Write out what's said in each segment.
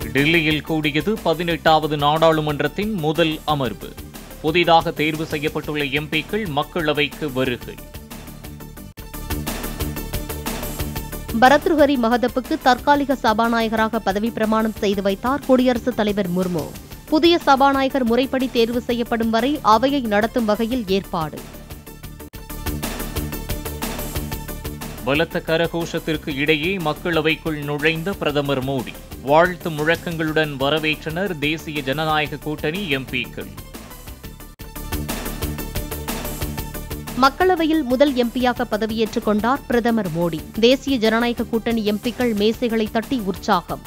டெல்லியில் கூடியது பதினெட்டாவது நாடாளுமன்றத்தின் முதல் அமர்வு புதிதாக தேர்வு செய்யப்பட்டுள்ள எம்பிக்கள் மக்களவைக்கு வருகை பரத்ருஹரி மகதப்புக்கு தற்காலிக சபாநாயகராக பதவி பிரமாணம் செய்து வைத்தார் குடியரசுத் தலைவர் முர்மு புதிய சபாநாயகர் முறைப்படி தேர்வு செய்யப்படும் வரை அவையை நடத்தும் வகையில் ஏற்பாடு பலத்த கரகோஷத்திற்கு இடையே மக்களவைக்குள் நுழைந்த பிரதமர் மோடி வாழ்த்து முழக்கங்களுடன் வரவேற்றனர் தேசிய ஜனநாயக கூட்டணி எம்பிக்கள் மக்களவையில் முதல் எம்பியாக பதவியேற்றுக் கொண்டார் பிரதமர் மோடி தேசிய ஜனநாயக கூட்டணி எம்பிக்கள் மேசைகளை தட்டி உற்சாகம்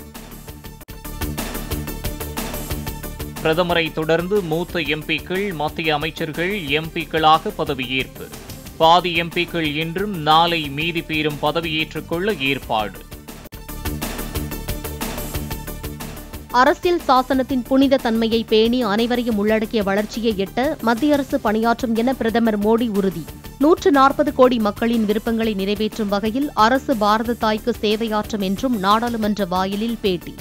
பிரதமரை தொடர்ந்து மூத்த எம்பிக்கள் மத்திய அமைச்சர்கள் எம்பிக்களாக பதவியேற்பு பாதி எம்பிக்கள் இன்றும் நாளை மீதி பேரும் பதவியேற்றுக் கொள்ள ஏற்பாடு அரசியல் சாசனத்தின் புனித தன்மையை பேணி அனைவரையும் உள்ளடக்கிய வளர்ச்சியை எட்ட மத்திய அரசு பணியாற்றும் என பிரதமர் மோடி உறுதி நூற்று நாற்பது கோடி மக்களின் விருப்பங்களை நிறைவேற்றும் வகையில் அரசு பாரத தாய்க்கு சேவையாற்றும் என்றும் நாடாளுமன்ற வாயிலில் பேட்டி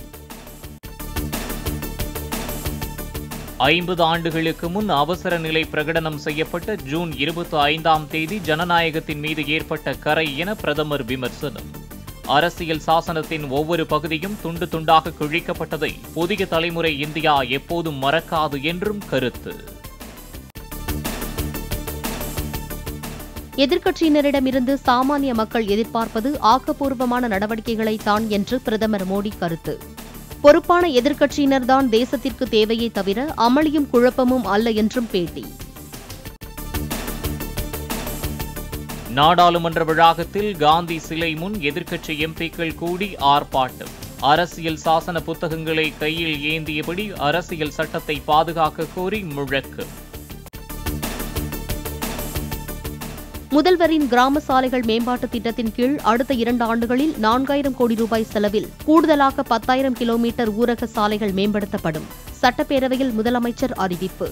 ஐம்பது ஆண்டுகளுக்கு முன் அவசர நிலை பிரகடனம் செய்யப்பட்ட ஜூன் இருபத்தி ஐந்தாம் தேதி ஜனநாயகத்தின் மீது ஏற்பட்ட கரை என பிரதமர் விமர்சனம் அரசியல் சாசனத்தின் ஒவ்வொரு பகுதியும் துண்டு துண்டாக கிழிக்கப்பட்டதை புதிய தலைமுறை இந்தியா எப்போதும் மறக்காது என்றும் கருத்து எதிர்க்கட்சியினரிடமிருந்து சாமானிய மக்கள் எதிர்பார்ப்பது ஆக்கப்பூர்வமான நடவடிக்கைகளை தான் என்று பிரதமர் மோடி கருத்து பொறுப்பான எதிர்க்கட்சியினர்தான் தேசத்திற்கு தேவையே தவிர அமளியும் குழப்பமும் அல்ல என்றும் பேட்டி நாடாளுமன்ற வளாகத்தில் காந்தி சிலை முன் எதிர்க்கட்சி எம்பிக்கள் கூடி ஆர்ப்பாட்டம் அரசியல் சாசன புத்தகங்களை கையில் ஏந்தியபடி அரசியல் சட்டத்தை பாதுகாக்க கோரி முழக்கம் முதல்வரின் கிராம சாலைகள் மேம்பாட்டு திட்டத்தின் கீழ் அடுத்த இரண்டு ஆண்டுகளில் நான்காயிரம் கோடி ரூபாய் செலவில் கூடுதலாக பத்தாயிரம் கிலோமீட்டர் ஊரக சாலைகள் மேம்படுத்தப்படும் சட்டப்பேரவையில் முதலமைச்சர் அறிவிப்பு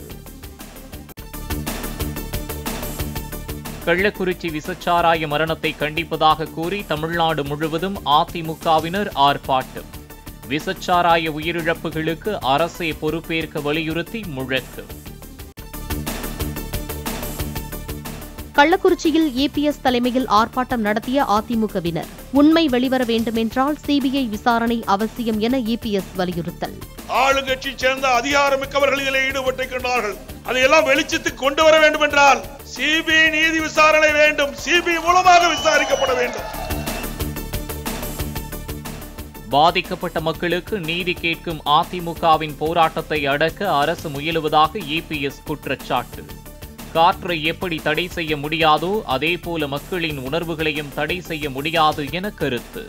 கள்ளக்குறிச்சி விசச்சாராய மரணத்தை கண்டிப்பதாக கூறி தமிழ்நாடு முழுவதும் அதிமுகவினர் ஆர்ப்பாட்டம் விசச்சாராய உயிரிழப்புகளுக்கு அரசே பொறுப்பேற்க வலியுறுத்தி முழக்கம் கள்ளக்குறிச்சியில் இபிஎஸ் தலைமையில் ஆர்ப்பாட்டம் நடத்திய அதிமுகவினர் உண்மை வெளிவர வேண்டுமென்றால் சிபிஐ விசாரணை அவசியம் என இபிஎஸ் வலியுறுத்தல் ஆளுங்கட்சி சேர்ந்த அதிகாரமிக்கவர்கள் இதில் ஈடுபட்டிருக்கின்றார்கள் அதையெல்லாம் வெளிச்சத்துக்கு கொண்டு வர வேண்டும் என்றால் சிபிஐ நீதி விசாரணை வேண்டும் சிபிஐ மூலமாக விசாரிக்கப்பட வேண்டும் பாதிக்கப்பட்ட மக்களுக்கு நீதி கேட்கும் அதிமுகவின் போராட்டத்தை அடக்க அரசு முயலுவதாக இபிஎஸ் குற்றச்சாட்டு காற்றை எப்படி தடை செய்ய முடியாதோ அதேபோல மக்களின் உணர்வுகளையும் தடை செய்ய முடியாது என கருத்து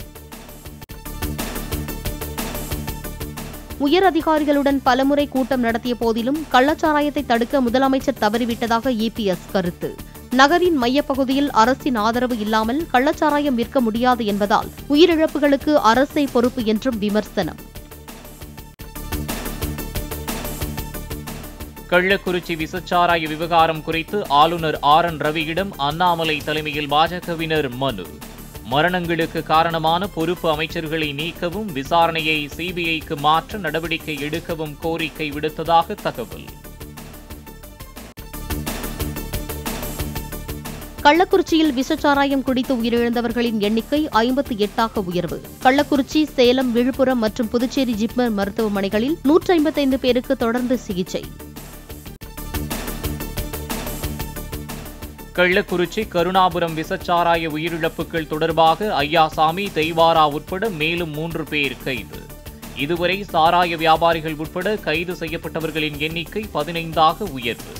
உயர் அதிகாரிகளுடன் பலமுறை கூட்டம் நடத்திய போதிலும் கள்ளச்சாராயத்தை தடுக்க முதலமைச்சர் தவறிவிட்டதாக இபிஎஸ் கருத்து நகரின் மையப்பகுதியில் அரசின் ஆதரவு இல்லாமல் கள்ளச்சாராயம் விற்க முடியாது என்பதால் உயிரிழப்புகளுக்கு அரசே பொறுப்பு என்றும் விமர்சனம் கள்ளக்குறிச்சி விசச்சாராய விவகாரம் குறித்து ஆளுநர் ஆர் என் ரவியிடம் அண்ணாமலை தலைமையில் பாஜகவினர் மனு மரணங்களுக்கு காரணமான பொறுப்பு அமைச்சர்களை நீக்கவும் விசாரணையை சிபிஐக்கு மாற்ற நடவடிக்கை எடுக்கவும் கோரிக்கை விடுத்ததாக தகவல் கள்ளக்குறிச்சியில் விஷச்சாராயம் குடித்து உயிரிழந்தவர்களின் எண்ணிக்கை ஐம்பத்தி எட்டாக உயர்வு கள்ளக்குறிச்சி சேலம் விழுப்புரம் மற்றும் புதுச்சேரி ஜிப்மர் மருத்துவமனைகளில் நூற்றி ஐம்பத்தைந்து பேருக்கு தொடர்ந்து சிகிச்சை கள்ளக்குறிச்சி கருணாபுரம் விசச்சாராய உயிரிழப்புகள் தொடர்பாக ஐயாசாமி தெய்வாரா உட்பட மேலும் மூன்று பேர் கைது இதுவரை சாராய வியாபாரிகள் உட்பட கைது செய்யப்பட்டவர்களின் எண்ணிக்கை பதினைந்தாக உயர்வு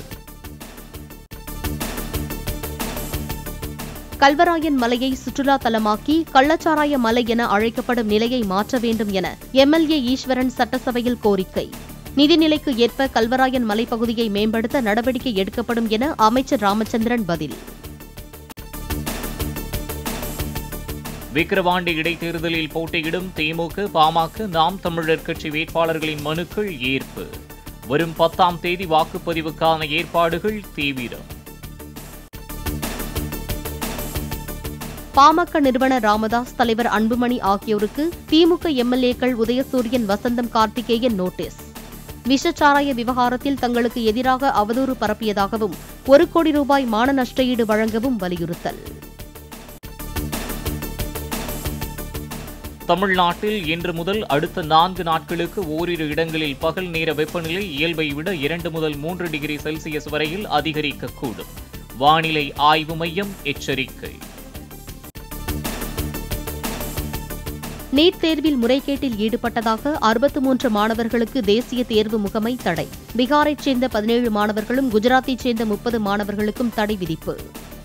கல்வராயன் மலையை சுற்றுலா தலமாக்கி கள்ளச்சாராய மலை என அழைக்கப்படும் நிலையை மாற்ற வேண்டும் என எம்எல்ஏ ஈஸ்வரன் சட்டசபையில் கோரிக்கை நிதிநிலைக்கு ஏற்ப கல்வராயன் மலைப்பகுதியை மேம்படுத்த நடவடிக்கை எடுக்கப்படும் என அமைச்சர் ராமச்சந்திரன் பதில் விக்கிரவாண்டி இடைத்தேர்தலில் போட்டியிடும் திமுக பாமக நாம் தமிழர் கட்சி வேட்பாளர்களின் மனுக்கள் ஏற்பு வரும் பத்தாம் தேதி வாக்குப்பதிவுக்கான ஏற்பாடுகள் தீவிரம் பாமக நிறுவனர் ராமதாஸ் தலைவர் அன்புமணி ஆகியோருக்கு திமுக எம்எல்ஏக்கள் உதயசூரியன் வசந்தம் கார்த்திகேயன் நோட்டீஸ் விஷச்சாராய விவகாரத்தில் தங்களுக்கு எதிராக அவதூறு பரப்பியதாகவும் ஒரு கோடி ரூபாய் மான நஷ்டஈடு வழங்கவும் வலியுறுத்தல் தமிழ்நாட்டில் இன்று முதல் அடுத்த நான்கு நாட்களுக்கு ஓரிரு இடங்களில் பகல் நேர வெப்பநிலை இயல்பை விட இரண்டு முதல் மூன்று டிகிரி செல்சியஸ் வரையில் அதிகரிக்கக்கூடும் வானிலை ஆய்வு மையம் எச்சரிக்கை நீட் தேர்வில் முறைகேட்டில் ஈடுபட்டதாக அறுபத்து மூன்று மாணவர்களுக்கு தேசிய தேர்வு முகமை தடை பீகாரைச் சேர்ந்த பதினேழு மாணவர்களும் குஜராத்தைச் சேர்ந்த முப்பது மாணவர்களுக்கும் தடை விதிப்பு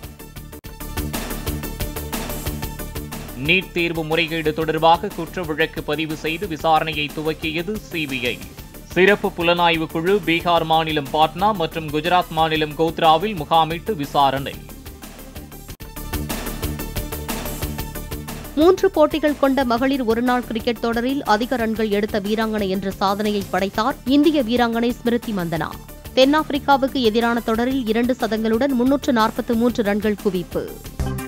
நீட் தேர்வு முறைகேடு தொடர்பாக குற்ற வழக்கு பதிவு செய்து விசாரணையை துவக்கியது சிபிஐ சிறப்பு புலனாய்வு குழு பீகார் மாநிலம் பாட்னா மற்றும் குஜராத் மாநிலம் கோத்ராவில் முகாமிட்டு விசாரணை மூன்று போட்டிகள் கொண்ட மகளிர் ஒருநாள் கிரிக்கெட் தொடரில் அதிக ரன்கள் எடுத்த வீராங்கனை என்ற சாதனையை படைத்தார் இந்திய வீராங்கனை ஸ்மிருதி மந்தனா தென்னாப்பிரிக்காவுக்கு எதிரான தொடரில் இரண்டு சதங்களுடன் முன்னூற்று நாற்பத்து மூன்று ரன்கள் குவிப்பு